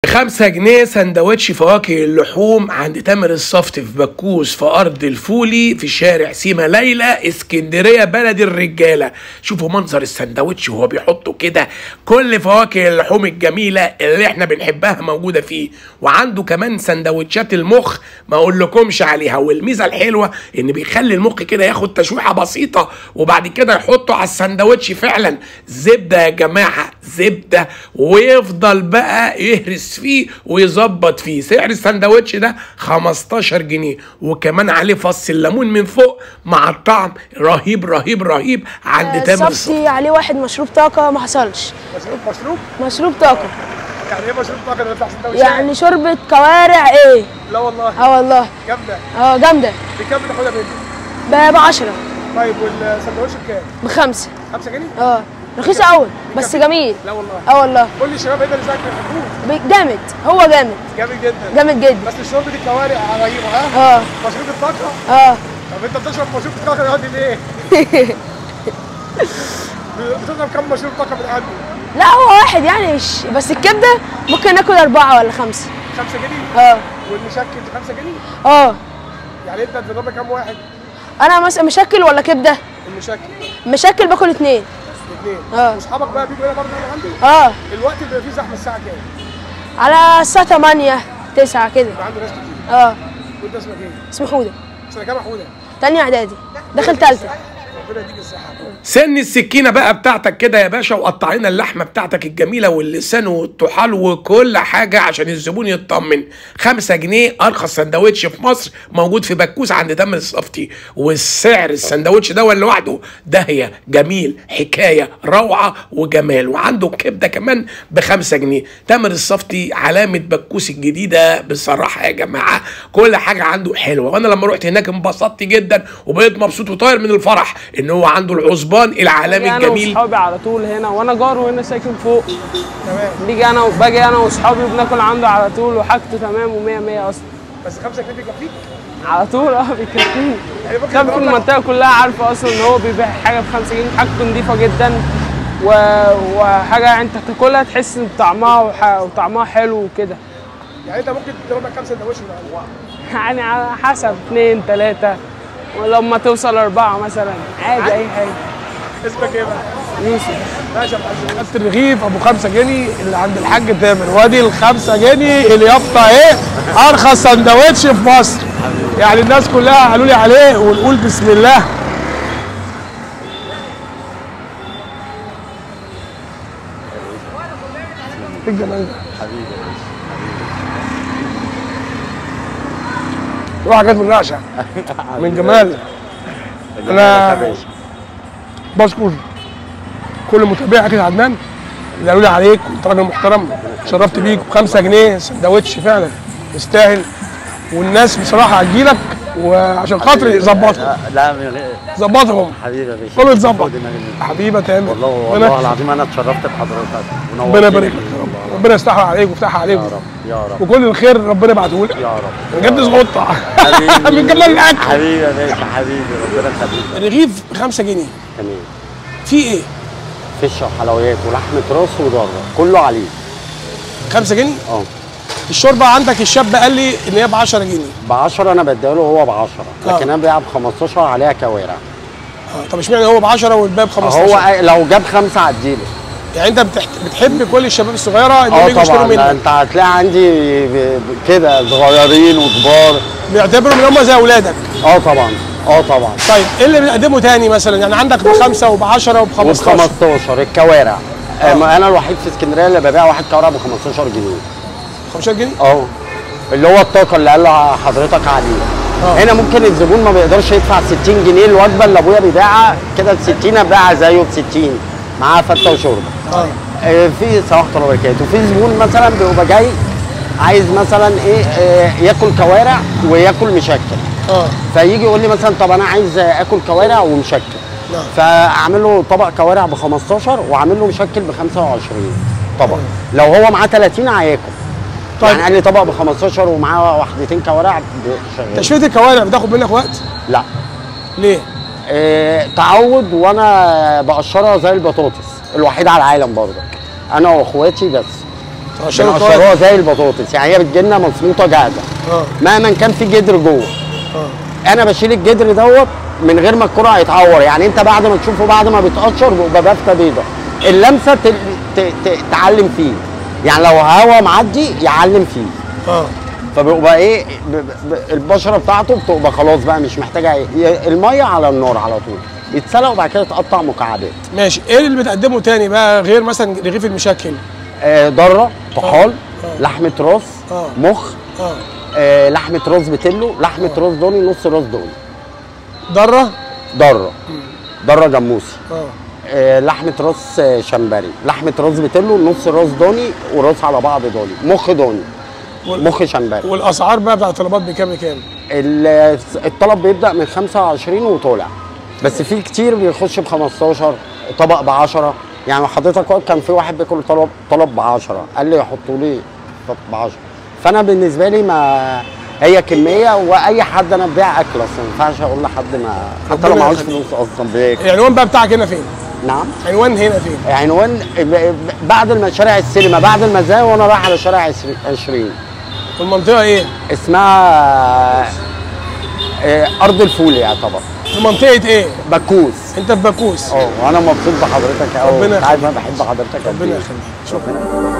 خمسة جنيه سندوتش فواكه اللحوم عند تامر الصفت في بكوس في أرض الفولي في شارع سيما ليلى اسكندرية بلد الرجالة شوفوا منظر السندوتش وهو بيحطه كده كل فواكه اللحوم الجميلة اللي احنا بنحبها موجودة فيه وعنده كمان سندوتشات المخ ما اقولكمش عليها والميزة الحلوة ان بيخلي المخ كده ياخد تشويحة بسيطة وبعد كده يحطه على السندوتش فعلا زبدة يا جماعة زبدة ويفضل بقى يهرس فيه ويظبط فيه سعر السندوتش ده 15 جنيه وكمان عليه فص الليمون من فوق مع الطعم رهيب رهيب رهيب عند تامر الصفت الصفتي عليه واحد مشروب طاقة ما حصلش مشروب مشروب مشروب طاقة يعني ايه مشروب طاقه ده بتاع سندوتشات يعني شوربة كوارع ايه لا والله اه والله جامده اه جامدة بكام بتاخدها مني ب 10 طيب والسندوتش بكام بخمسة 5 جنيه اه رخيص قوي بس جميل لا والله اه والله كل الشباب هنا اللي زيك بيحبوه ب- جامد هو جامد جامد جدا جامد جدا بس الشرب دي كوارع رهيبه ها اه مشروب الطاقه اه طب انت بتشرب مشروب الطاقه ده ليه؟ بتشرب كام مشروب طاقه من عنده؟ لا هو واحد يعني مش بس الكبدة ممكن ناكل أربعة ولا خمسة 5 جنيه اه والمشكل 5 جنيه اه يعني انت بتضرب كام واحد؟ أنا مثلا مشكل ولا كبدة المشكل مشكل باكل اتنين اثنين اه. واصحابك بقى بيجوا هنا برضه من عندي اه الوقت بيبقى فيه زحمه الساعه كام؟ على الساعة 8 9 كده بيبقى عنده ناس كتير اه وانت اسمك ايه؟ اسمه حودة سنه كام يا حوده؟ تانية إعدادي داخل تالتة ربنا يديك الصحه سن السكينة بقى بتاعتك كده يا باشا وقطع لنا اللحمة بتاعتك الجميلة واللسان والطحال وكل حاجة عشان الزبون يطمن خمسة جنيه أرخص سندوتش في مصر موجود في بكوس عند تامر الصفتي والسعر السندوتش ده لوحده داهية جميل حكاية روعة وجمال وعنده كبدة كمان بخمسة جنيه تامر الصفتي علامة بكوس الجديدة بصراحة يا جماعة كل حاجة عنده حلوة وأنا لما رحت هناك انبسطت جدا وبقيت مبسوط وطاير من الفرح إن هو عنده العصبان العالمي انا الجميل واصحابي على طول هنا وانا جاره هنا ساكن فوق تمام بيجي انا باجي انا واصحابي وبناكل عنده على طول وحاجته تمام و100 100 اصلا بس 5 جنيه بيكفيك على طول اه بيكفيني يعني ممكن شاب في يضرب لك- المنطقه كلها عارفه اصلا ان هو بيبيع حاجه ب 5 جنيه حاجته نظيفه جدا و... وحاجه انت تاكلها تحس ان طعمها وح... وطعمها حلو وكده يعني انت ممكن تضرب لك كام سندوتش من عنده؟ يعني على حسب اثنين ثلاثه ولما توصل اربعه مثلا عادي اي حاجه اسمك ايه بقى؟ يوسف ماشي يا معلم خدت الرغيف ابو خمسة جنيه اللي عند الحاج تامر وادي الخمسة جنيه اليافطة ايه ارخص سندوتش في مصر يعني الناس كلها قالوا لي عليه ونقول بسم الله إيه الجمال ده روح حاجات من الرعشة من جمال انا بشكر كل متابعي اكل عدنان اللي قالوا لي عليك وانت راجل محترم شرفت بيك بخمسة جنيه سندوتش فعلا يستاهل والناس بصراحه هتجيلك وعشان خاطري ظبطهم لا من غير ظبطهم حبيبي يا باشا كله يتظبط خد دماغي. حبيبه تامر والله ربنا- والله العظيم انا اتشرفت بحضرتك ونورتني ربنا يبارك لك والله. يا رب. ربنا يستحها عليك ويفتحها عليك يا رب يا رب وكل الخير ربنا يبعته لك يا رب بجد زغطة حبيبي من جمال الاكل حبيبي يا باشا حبيبي ربنا يخليك الرغيف بخمسة جنيه تمام في ايه؟ فشه وحلويات ولحمه راس وضره كله عليه خمسة جنيه اه الشوربه عندك الشاب قال لي ان هي ب 10 جنيه ب 10 انا بديها له هو ب 10 آه. لكن انا ببيعها ب 15 عليها كوارع آه، طب اشمعنى هو ب 10 والباب 15 هو لو جاب خمسه هديله يعني انت بتحت... بتحب كل الشباب الصغيره اللي اه بيجوا يشتروا طبعا ده منك انت هتلاقي عندي ب- ب- كده صغيرين وكبار بيعتبروا ان هم زي اولادك اه طبعا اه طبعا طيب ايه اللي بنقدمه تاني مثلا يعني عندك بخمسه وب10 وب وب15 15 الكوارع آه. انا الوحيد في اسكندريه اللي ببيع واحد كوارع ب 15 جنيه 15 جنيه اه اللي هو الطاقه اللي قال حضرتك عليه آه. هنا ممكن الزبون ما بيقدرش يدفع 60 جنيه الوجبه اللي ابويا بيبيعها كده ال 60 ابيعها زيه ب 60 معاها فته وشوربه اه آه، في صباح الله وبركاته وفي زبون مثلا بيبقى جاي عايز مثلا ايه آه، ياكل كوارع وياكل مشكل اه فيجي يقول لي مثلا طب انا عايز اكل كوارع ومشكل نعم. فاعمل له طبق كوارع ب 15 واعمل له مشكل ب 25 طبق لو هو معاه 30 هياكل طيب. يعني قال لي طبق ب 15 ومعاه وحدتين كوارع ب- شغال تشفيه الكوارع بتاخد منك وقت لا ليه؟ إيه تعود وانا بقشرها زي البطاطس الوحيد على العالم برضك انا واخواتي بس تقشروا بنقشروها زي البطاطس يعني هي بتجيلنا مصموطه جاهزه اه مهما كان في جدر جوه اه انا بشيل الجدر دوت من غير ما الكرة هيتعور يعني انت بعد ما تشوفه بعد ما بيتقشر بيبقى بافته بيضه اللمسه ت... ت... ت... تعلم فيه يعني لو هوا معدي يعلم فيه اه فبيبقى ايه ب... ب... البشره بتاعته بتبقى خلاص بقى مش محتاجه ايه ي- الميه على النار على طول يتسلق وبعد كده يتقطع مكعبات ماشي ايه اللي بتقدمه تاني بقى غير مثلا رغيف المشكل آه ضره طحال آه. لحمه راس آه. مخ اه آه لحمه راس بتلو لحمه راس ضاني نص راس ضاني ضره ضره ضره جاموسي اه آه، لحمه راس آه، شمبري لحمه راس بتلو نص راس ضاني وراس على بعض ضاني مخ ضاني وال- مخ شمبري والاسعار بقى بتاع الطلبات بكام بكام ال- الطلب بيبدا من 25 وطالع بس في كتير بيخش ب 15 طبق ب 10 يعني حضرتك وقت كان في واحد بياكل طلب طلب ب 10 قال لي حطوا لي ب 10 فانا بالنسبه لي ما هي كميه واي حد انا ببيع اكل اصلا ما ينفعش اقول لحد ما حتى لو ربنا معهوش يخليك. فلوس اصلا بياكل العنوان بقى بتاعك هنا فين نعم عنوان هنا فين عنوان ب- ب- بعد الم- شارع السينما بعد المزايا وانا رايح على شارع عشرين- 20 والمنطقه ايه اسمها آه، ارض الفول يعتبر في منطقه ايه بكوس انت في باكوس اه وانا مبسوط بحضرتك قوي ربنا عارف انا بحب حضرتك قد ربنا إيه. يخليك شكرا ربنا